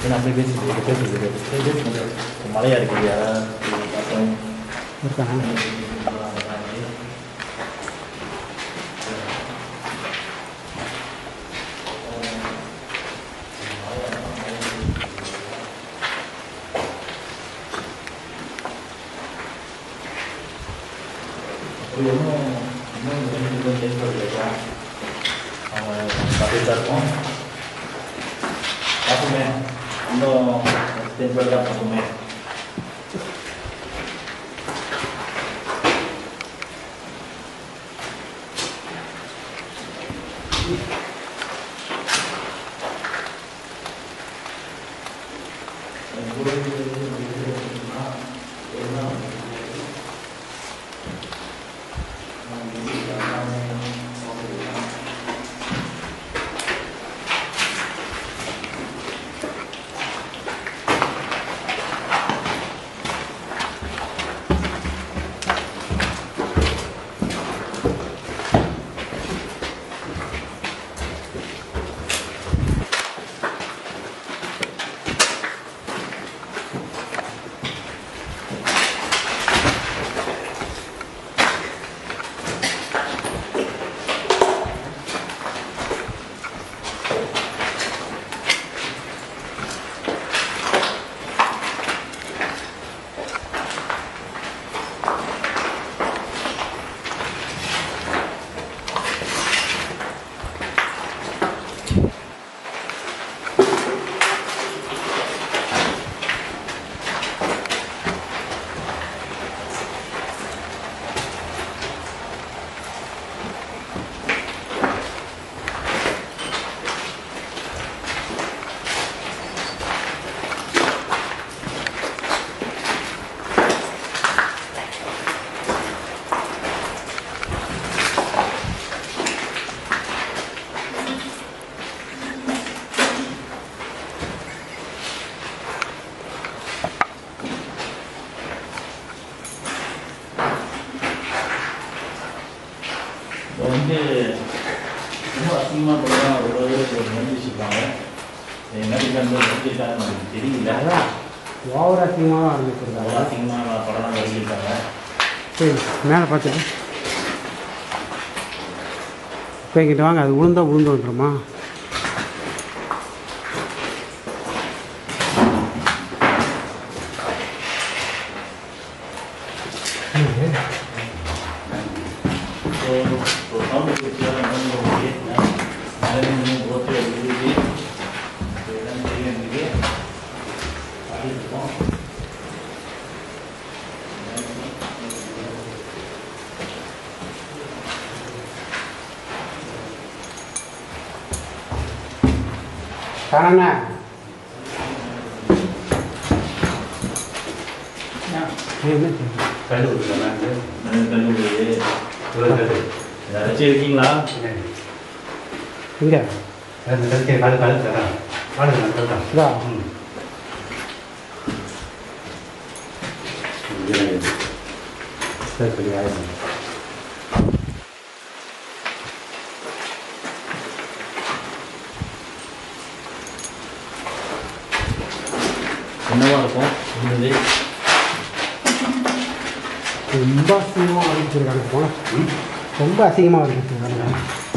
என்ன அப்படியே பேசிட்டு இருக்கு, பேசிட்டு இருக்கு. சரி, பேசுங்க. மழையா இருக்கு இல்லையா சரி, பார்த்தோம். இருக்கா அப்படி ஒன்றும் இன்னும் ரெண்டு பேரும் சேஞ்ச் பண்ணலையா அவங்க பார்த்துட்டு தான் இருக்கோம் பார்ப்போமே இன்னும் சேஞ்ச் பண்ணி தான் பார்ப்போமே இப்போ வந்து ரொம்ப அசிங்கமாக போனால் ஒரு ஒரு மருந்து வச்சுருப்பாங்க என்ன வந்து வச்சுருக்காங்க எனக்கு தெரியல அதான் ஓவர் அசிங்கமாக அவ்வளோ ஆரம்பிச்சிருக்காங்க அசிங்கமாக படம்லாம் வரைஞ்சிருக்காங்க சரி மேலே பார்த்துட்டு இப்போ இங்கிட்ட வாங்க அது உளுந்தா உளுந்து வந்துடுமா ஸோ ஒரு சவுண்டு பிடிச்சதால மூணு ஓகே மேலே மூணு ஓகே இருக்குது எல்லாம் தெரியும் எனக்கு பாடிட்டுருக்கோம் காரணா என்ன கண்டு கொடுத்துருக்காங்க கல்லூரி கண்டு யாராச்சும் இருக்கீங்களா இங்கே கழுத்து கழுத்து கழுத்து தரேன் வாடுங்க கழுத்தா இதா ம் சரி சரி ஆயிரம் என்னவா இருக்கும் இருந்தது ரொம்ப அசிங்கமாக ஆரம்பிச்சிருக்காங்க போன ரொம்ப அசிங்கமாக ஆரம்பிச்சிருக்காங்க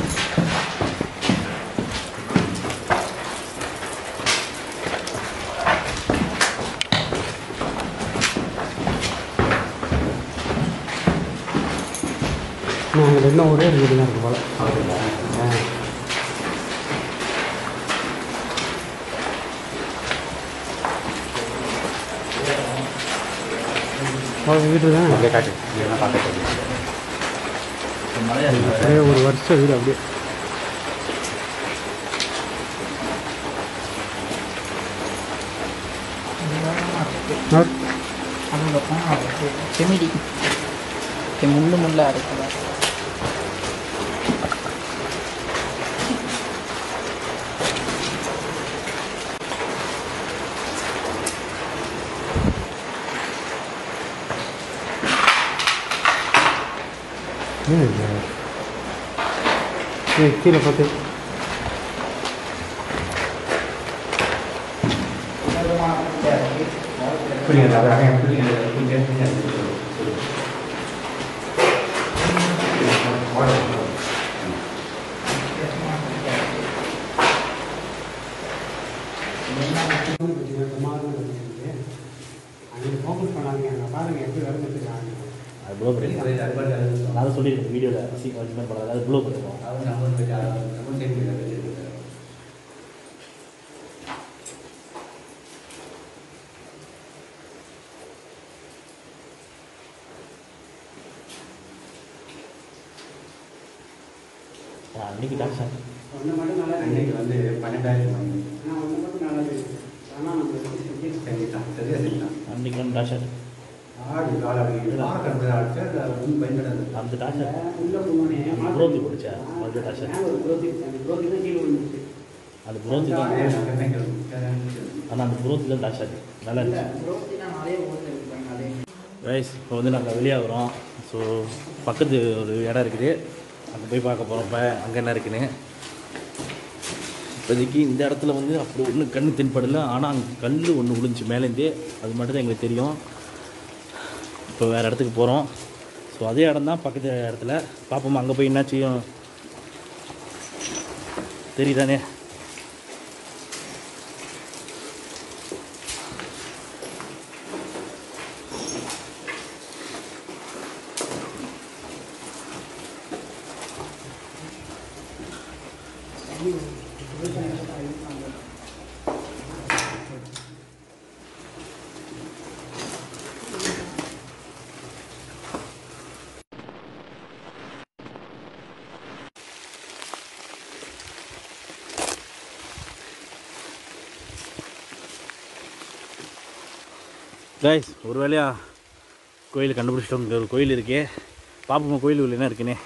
நாங்கள் இன்னும் ஒரே ஒரு வீடு தான் இருக்கு போல அப்படிங்களா ஆ. ஒரு வீடு தான் அப்படியே காட்டு இதெல்லாம் பார்க்க மழையா இருக்கு அப்படியே ஒரு வருஷம் வீடு அப்படியே நோட். அதுக்கப்புறம் செமிடி முள்ளு முள்ளாக இருக்குல்ல ஏன் இது? ஏய், கீழே பார்த்து புரியுது அதான் புரியுது புரியுது புரியுது அங்கே ஃபோக்கஸ் பண்ணாதீங்க அங்கே பாருங்கள் எப்படி வருதுன்னு அது ப்ளோ பண்ணிருக்கேன் நான் தான் சொல்லியிருக்கேன் வீடியோவில் சீக்கிரம் வச்சு பண்ணாது அது ப்ளோ பண்ணிருக்கோம் அன்னைக்கு டாக்டர் ஒன்று மட்டும் நல்லா அன்னைக்கு வந்து பன்னெண்டாயிரம் வாங்கி ஆனால் ஒன்று மட்டும் நல்லா தெரியுது ஆனால் நம்ம செஞ்சுட்டான் சரியா செஞ்சுட்டான் அன்னைக்கு வந்து டாக்டர் ஆடு கால் அப்படி பார்க்கறது ஆச்சு அது ஒன்றும் பயன்படாது அந்த டாக்டர் உள்ள போனோடனே குரோத்தி பிடிச்சா மறுபடியும் டாக்டர் மேலே ஒரு குரோத்தி அந்த குரோத்தி தான் கீழே விழுந்துச்சு அந்த குரோத்தி தான் ஆனால் அந்த குரோத்தி தான் டாக்டர் நல்லா இல்லை இருந்துச்சு குரோத்தி தான் நிறைய ஓட்டு இருப்பாங்க அதே ரைஸ் இப்போ வந்து நாங்கள் வெளியாகிறோம் ஸோ பக்கத்து ஒரு இடம் இருக்குது அங்கே போய் பார்க்க போகிறோம் இப்போ அங்கே என்ன இருக்குன்னு இப்போதைக்கு இந்த இடத்துல வந்து அப்படி ஒன்றும் கண்ணு தென்படலை ஆனால் அங்கே கல் ஒன்று விழுந்துச்சு மேலேருந்தே அது மட்டும் தான் எங்களுக்கு தெரியும் இப்போ வேறு இடத்துக்கு போகிறோம் ஸோ அதே இடம் தான் பக்கத்து இடத்துல பார்ப்போம் அங்கே போய் என்ன செய்யும் தெரியுதானே கைஸ் ஒரு வேலையா கோயில் கண்டுபிடிச்சிட்டோம் இங்கே ஒரு கோயில் இருக்கே பார்ப்போம் கோயில் உள்ள என்ன இருக்குன்னு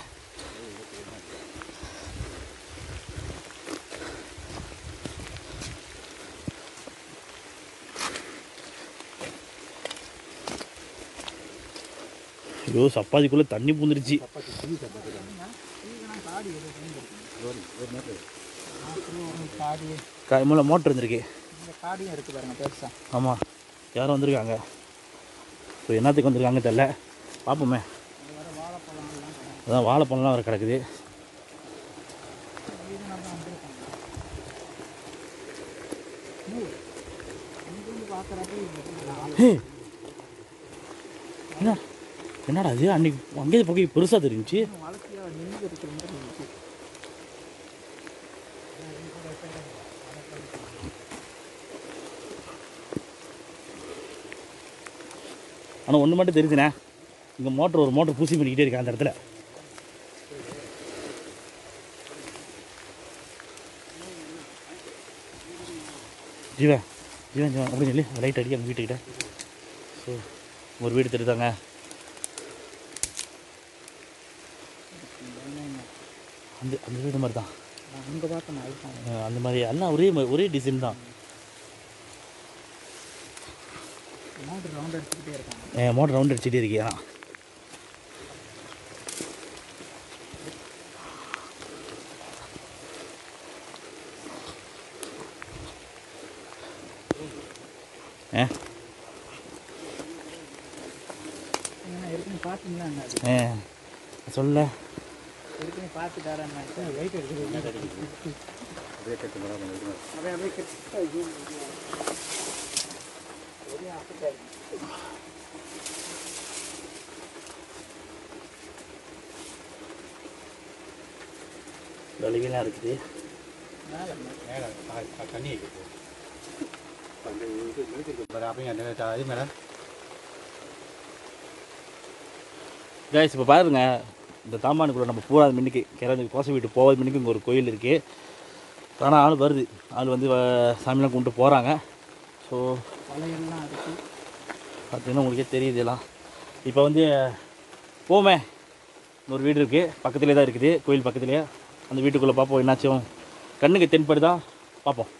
ஐயோ சப்பாத்திக்குள்ளே தண்ணி பூந்துருச்சு காடி மூல மோட்டர் இருந்திருக்கு இந்த காடியும் இருக்குது பாருங்க பெருசா ஆமாம் யாரும் வந்திருக்காங்க இப்போ என்னத்துக்கு வந்திருக்காங்க தெரில பார்ப்போமே அதான் வாழைப்பழம்லாம் வர கிடக்குது ஹே என்ன என்னடா அது அன்னைக்கு அங்கேயே பக்கம் பெருசாக தெரிஞ்சுச்சு வளர்த்தியா நின்று இருக்கிற மாதிரி இருந்துச்சு ஆனால் ஒன்று மட்டும் தெரிஞ்சுண்ணே இங்கே மோட்டர் ஒரு மோட்டர் பூசி பண்ணிக்கிட்டே இருக்கேன் அந்த இடத்துல ஜீவன் ஜீவன் ஜீவன் அப்படின்னு சொல்லி லைட் அடி எங்கள் வீட்டுக்கிட்ட ஸோ ஒரு வீடு தெரியுதாங்க அந்த அந்த வீடு மாதிரி தான் அங்கே பார்த்த நான் இருப்பாங்க அஹ் அந்த மாதிரி எல்லாம் ஒரே மா- ஒரே டிசைன் தான் மோட்டர் ரவுண்ட் அடிச்சுக்கிட்டே இருக்காங்க மோட்டர் ரவுண்ட் அடிச்சுட்டே இருக்கியா ஏ ஏன்னா ஏற்கனவே பார்த்தீங்களா என்ன அது ஏ சொல்ல ஏற்கனவே பார்த்துட்டாரா என்ன வெயிட் எடுக்குது அப்படியே அப்படியே கிட்ட zoom பண்ணி. ஒரே அப்படியே வலிகளாக இருக்குது மேலே தண்ணி அப்படிங்க அது மேலே கைஸ் இப்போ பாருங்க இந்த தாம்பானுக்குள்ளே நம்ம போகாத மின்னுக்கு கிளம்பி கோசை வீட்டு போகாத மின்னுக்கு இங்கே ஒரு கோயில் இருக்குது ஆனால் ஆள் வருது ஆள் வந்து வ- சாமிலாம் கும்பிட்டு போகிறாங்க ஸோ வலையெல்லாம் இருக்கு பார்த்தீங்கன்னா உங்களுக்கே தெரியுது எல்லாம் இப்போ வந்து போமே ஒரு வீடு இருக்குது பக்கத்துலேயே தான் இருக்குது கோயில் பக்கத்துலேயே அந்த வீட்டுக்குள்ளே பார்ப்போம் என்னாச்சும் கண்ணுக்கு தென்படுதா பார்ப்போம்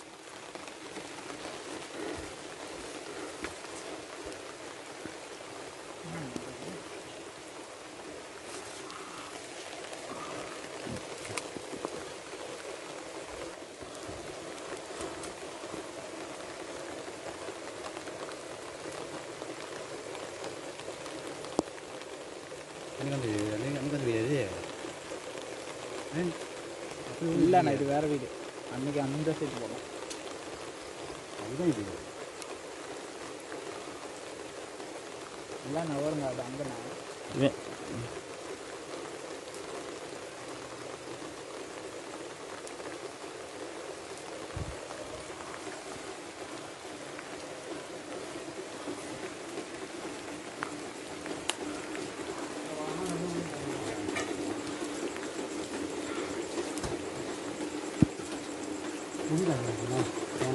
இல்லைண்ணா இது வேற வீடு அன்னைக்கு அந்த சைடு போகலாம் அதுதான் இது இல்லைண்ணா வருங்க அது அங்கண்ணா இவன் முடியல அப்படின்னா. ஆ.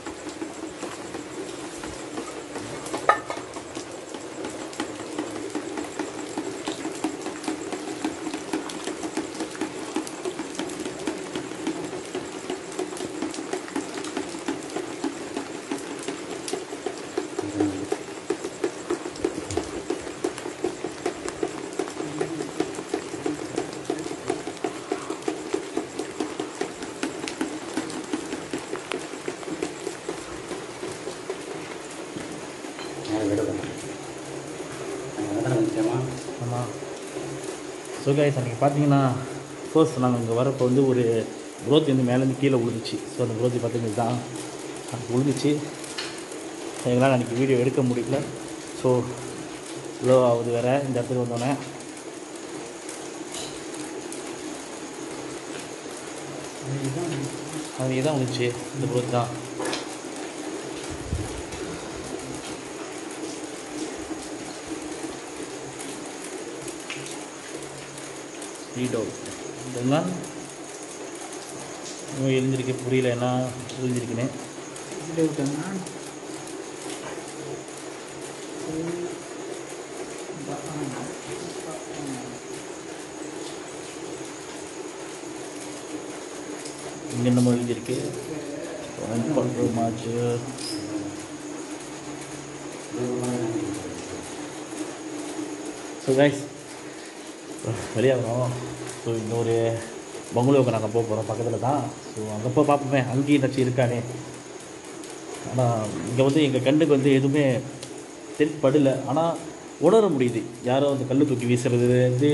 ஆமாம் ஸோ கைஸ் அன்றைக்கி பார்த்தீங்கன்னா ஃபர்ஸ்ட் நாங்கள் இங்கே வரப்போ வந்து ஒரு குரோத்தி வந்து மேலேருந்து கீழே விழுந்துச்சு ஸோ அந்த குரோத்தி பார்த்தீங்கன்னா தான் அது விழுந்துச்சு எங்களால் அன்றைக்கி வீடியோ எடுக்க முடியல ஸோ லோ ஆகுது வேறு இந்த இடத்துக்கு வந்தோடனே அது தான் விழுந்துச்சு இந்த குரோத்தி தான் ஸ்பீடோ இதெல்லாம் இன்னும் எழுந்திருக்க புரியல என்ன எழுந்திருக்குன்னு இப்படி விட்டோம்னா இங்கே என்னமோ எழுதியிருக்கு பண்ணுற மாச்சு ஸோ கைஸ் வெளியாகணும் ஸோ இன்னொரு பங்களூருக்கு நாங்கள் போக போகிறோம் பக்கத்தில் தான் ஸோ அங்கே போய் பார்ப்போமே அங்கேயும் நச்சு இருக்கானே ஆனால் இங்கே வந்து எங்கள் கண்ணுக்கு வந்து எதுவுமே தென்படல ஆனால் உணர முடியுது யாரோ அந்த கல் தூக்கி வீசுறதுலேருந்து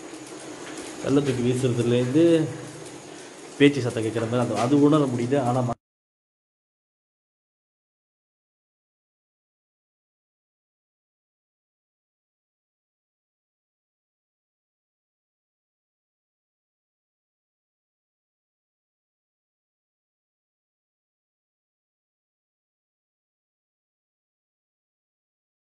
கல்லை தூக்கி வீசுறதுலேருந்து பேச்சு சத்தம் கேட்குற மாதிரி அந்த அது உணர முடியுது ஆனால்